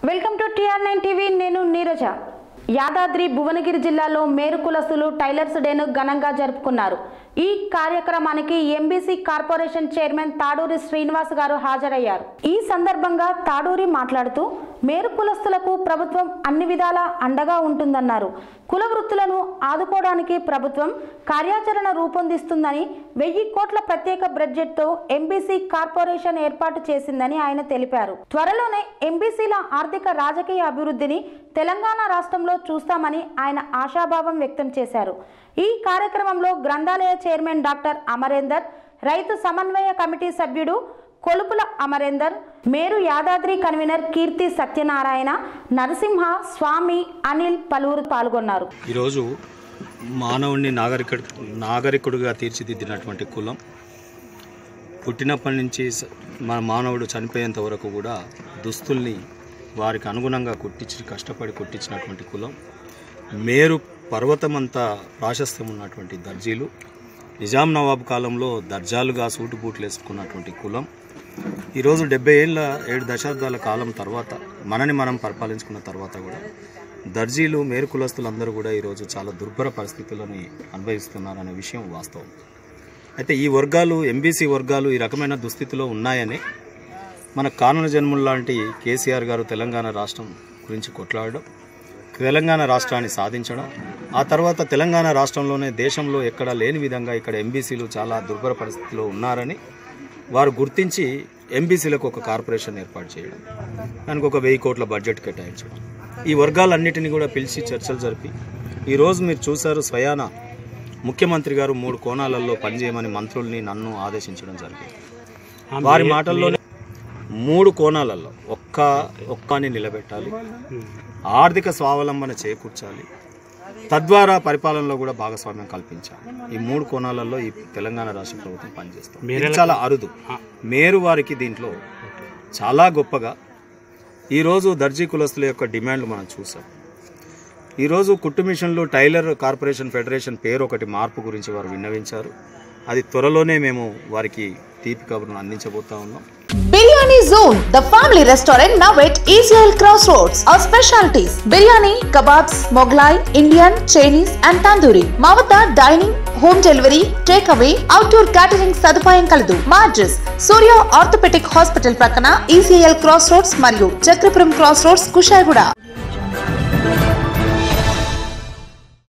welcome to TR nine TV నేను నీరజ యాదాద్రి భువనగిరి జిల్లాలో మేరు కులస్తులు టైలర్స్ డేను ఘనంగా జరుపుకున్నారు ఈ కార్యక్రమానికి MBC corporation chairman Taduri Srinivas గారు హాజరయ్యారు ఈ సందర్భంగా తాడూరి మాట్లాడుతూ మేరు కులస్తులకు ప్రభుత్వం అన్ని విధాలా అండగా ఉంటుందన్నారు కుల వృత్తులను ఆదుకోవడానికి ప్రభుత్వం కార్యాచరణ రూపొందిస్తుందని వెయ్యి కోట్ల ప్రత్యేక బడ్జెట్తో ఎంబీసీ కార్పొరేషన్ ఏర్పాటు చేసిందని ఆయన తెలిపారు త్వరలోనే ఎంబీసీల ఆర్థిక రాజకీయ అభివృద్ధిని తెలంగాణ రాష్ట్రంలో చూస్తామని ఆయన ఆశాభావం వ్యక్తం చేశారు ఈ కార్యక్రమంలో గ్రంథాలయ చైర్మన్ డాక్టర్ అమరేందర్ రైతు సమన్వయ కమిటీ సభ్యుడు కొలుపుల అమరేందర్ మేరు యాదాద్రి కన్వీనర్ కీర్తి సత్యనారాయణ నరసింహ స్వామి అనిల్ పలువురు పాల్గొన్నారు ఈరోజు మానవుణ్ణి నాగరిక నాగరికుడిగా తీర్చిదిద్దినటువంటి కులం పుట్టినప్పటి నుంచి స- మన మానవుడు చనిపోయేంత వరకు కూడా దుస్తుల్ని వారికి అనుగుణంగా కుట్టించి కష్టపడి కుట్టించినటువంటి కులం మేరు పర్వతమంతా ప్రాశస్త్యం ఉన్నటువంటి దర్జీలు నిజాం నవాబు కాలంలో దర్జాలుగా సూటు బూట్లు వేసుకున్నటువంటి కులం ఈరోజు డెబ్బై ఏళ్ళ ఏడు దశాబ్దాల కాలం తర్వాత మనని మనం పరిపాలించుకున్న తర్వాత కూడా దర్జీలు మేరు కులస్తులందరూ కూడా ఈరోజు చాలా దుర్భర పరిస్థితులని అనుభవిస్తున్నారనే విషయం వాస్తవం అయితే ఈ వర్గాలు ఎంబీసీ వర్గాలు ఈ రకమైన దుస్థితిలో ఉన్నాయని మన కానూను జన్ముల లాంటి కేసీఆర్ గారు తెలంగాణ రాష్ట్రం గురించి కొట్లాడడం తెలంగాణ రాష్ట్రాన్ని సాధించడం ఆ తర్వాత తెలంగాణ రాష్ట్రంలోనే దేశంలో ఎక్కడా లేని విధంగా ఇక్కడ ఎంబీసీలు చాలా దుర్భర పరిస్థితిలో ఉన్నారని వారు గుర్తించి ఎంబీసీలకు ఒక కార్పొరేషన్ ఏర్పాటు చేయడం దానికి ఒక వెయ్యి కోట్ల బడ్జెట్ కేటాయించడం ఈ వర్గాలన్నిటిని కూడా పిలిచి చర్చలు జరిపి ఈరోజు మీరు చూశారు స్వయాన ముఖ్యమంత్రి గారు మూడు కోణాలలో పనిచేయమని మంత్రుల్ని నన్ను ఆదేశించడం జరిగింది వారి మాటల్లోనే మూడు కోణాలలో ఒక్క ఒక్కని నిలబెట్టాలి ఆర్థిక స్వావలంబన చేకూర్చాలి తద్వారా పరిపాలనలో కూడా భాగస్వామ్యం కల్పించాలి ఈ మూడు కోణాలలో ఈ తెలంగాణ రాష్ట్ర ప్రభుత్వం పనిచేస్తుంది ఇది చాలా అరుదు మేరు వారికి దీంట్లో చాలా గొప్పగా ఈరోజు దర్జీ కులస్తుల యొక్క డిమాండ్లు మనం చూసాం ఈరోజు కుట్టు మిషన్లు టైలర్ కార్పొరేషన్ ఫెడరేషన్ పేరు ఒకటి మార్పు గురించి వారు విన్నవించారు అది త్వరలోనే మేము వారికి తీపి కబురును అందించబోతా ఉన్నాం biryani zone the family restaurant now at ECL cross roads our specialities biryani kebabs Mughlai Indian Chinese and tandoori మా వద్ద dining home delivery take away outdoor catering సదుపాయం కలదు మా అడ్రస్ సూర్య ఆర్థోపెటిక్ హాస్పిటల్ ప్రక్కన ఈసీఎల్ క్రాస్ రోడ్స్ మరియు చక్రపురం క్రాస్ రోడ్స్ కుషాయిగూడ